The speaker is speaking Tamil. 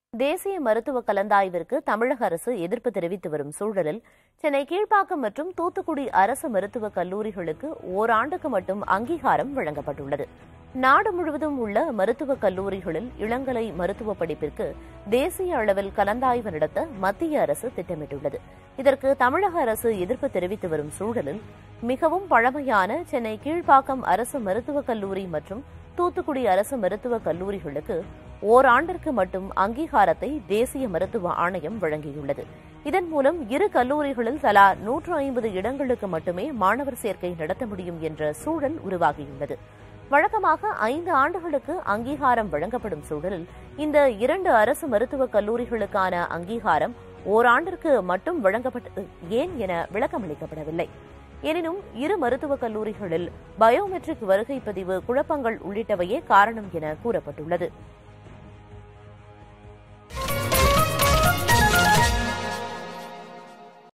தேசிய மருத்துவ கலந்தாய்விற்கு தமிழக அரசு எதிர்ப்பு தெரிவித்து வரும் சூழலில் சென்னை கீழ்ப்பாக்கம் மற்றும் தூத்துக்குடி அரசு மருத்துவக் கல்லூரிகளுக்கு ஓராண்டுக்கு மட்டும் அங்கீகாரம் வழங்கப்பட்டுள்ளது நாடு முழுவதும் உள்ள மருத்துவக் கல்லூரிகளில் இளங்கலை மருத்துவ படிப்பிற்கு தேசிய அளவில் கலந்தாய்வு நடத்த மத்திய அரசு திட்டமிட்டுள்ளது இதற்கு தமிழக அரசு எதிர்ப்பு தெரிவித்து வரும் சூழலில் மிகவும் பழமையான சென்னை கீழ்ப்பாக்கம் அரசு மருத்துவக் கல்லூரி மற்றும் தூத்துக்குடி அரசு மருத்துவக் கல்லூரிகளுக்கு ஓராண்டிற்கு மட்டும் அங்கீகாரத்தை தேசிய மருத்துவ ஆணையம் வழங்கியுள்ளது இதன் மூலம் இரு கல்லூரிகளில் தலா நூற்று ஐம்பது இடங்களுக்கு மட்டுமே மாணவர் சேர்க்கை நடத்த முடியும் என்ற சூழல் உருவாகியுள்ளது வழக்கமாக ஐந்து ஆண்டுகளுக்கு அங்கீகாரம் வழங்கப்படும் சூழலில் இந்த இரண்டு அரசு மருத்துவக் கல்லூரிகளுக்கான அங்கீகாரம் ஓராண்டிற்கு மட்டும் வழங்கப்பட்டது ஏன் என விளக்கமளிக்கப்படவில்லை எனினும் இரு மருத்துவக் கல்லூரிகளில் பயோமெட்ரிக் வருகை பதிவு குழப்பங்கள் உள்ளிட்டவையே காரணம் என கூறப்பட்டுள்ளது